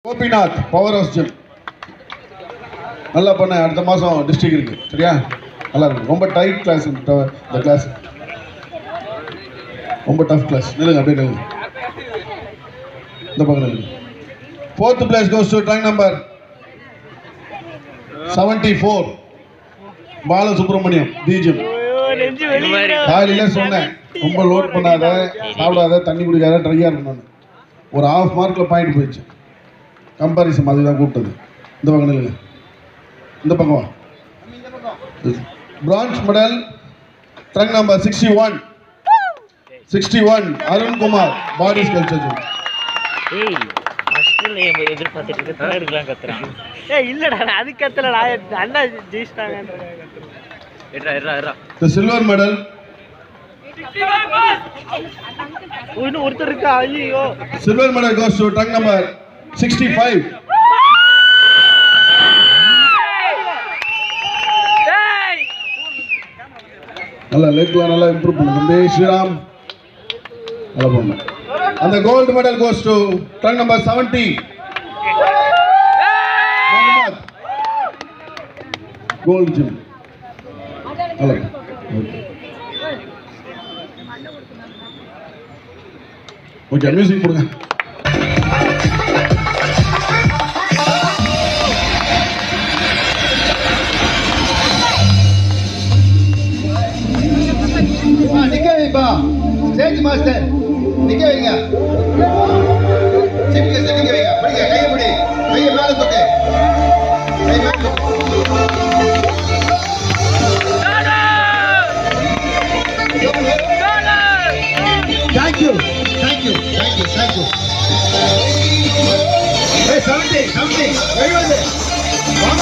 Gopinath power house gym நல்லா பண்ண அடுத்த மாதம் டிஸ்ட்ரிக்ட் இருக்கு சரியா நல்லா இருக்கு ரொம்ப டைட் கிளாஸ் இந்த கிளாஸ் ரொம்ப டஃப் கிளாஸ் நில்லுங்க அப்படியே நில்லுங்க இந்த பக்கம் நில்லுங்க fourth place goes to trunk number seventy four Balasubramaniam the gym காலையில சொன்னேன் ரொம்ப லோட் பண்ணாத சாப்பிடாத தண்ணி குடிக்காத ட்ரையாக இருக்கணும்னு ஒரு ஹாஃப் மார்க்கில் பாயிண்ட் போயிடுச்சு கம்பாரிசன் அதுதான் கூப்பிட்டது இந்த பக்கம் நில்லுங்க இந்த பக்கம் வா bronze medal trunk number sixty one sixty one Arunkumar body sculpture gym ஏய் ஃபர்ஸ்ட்ல எதிர்பார்த்துட்டு இருக்க தேர்டுலாம் கத்துறான் ஏய் இல்லடா நான் அது கத்தலடா அண்ணா ஜெயிச்சிட்டாங்க எட்ரா எட்ரா எட்ரா த சில்வர் மெடல் இன்னும் ஒருத்தர் இருக்கா ஐயோ silver medal goes to trunk number sixty five நல்லா லெக்லாம் நல்லா இம்ப்ரூவ் பண்ணு தம்பி ஸ்ரீராம் நல்லா பண்ணு அந்த gold medal goes to trunk number seventy gold gym நல்லா ஓகே மியூசிக் கொடுங்க நிக்க வைப்பா ஸ்டேஜ் மாஸ்டர் நிக்க வைங்க சீஃப் கெஸ்ட் நிக்க வைங்க பிடிங்க கையை பிடி கையை மேல தூக்கு கை மேல தூக்கு தேங்க்யூ தேங்க்யூ தேங்க்யூ தேங்க்யூ ஏய் செவன்டி செவன்டி எழுபது வாங்க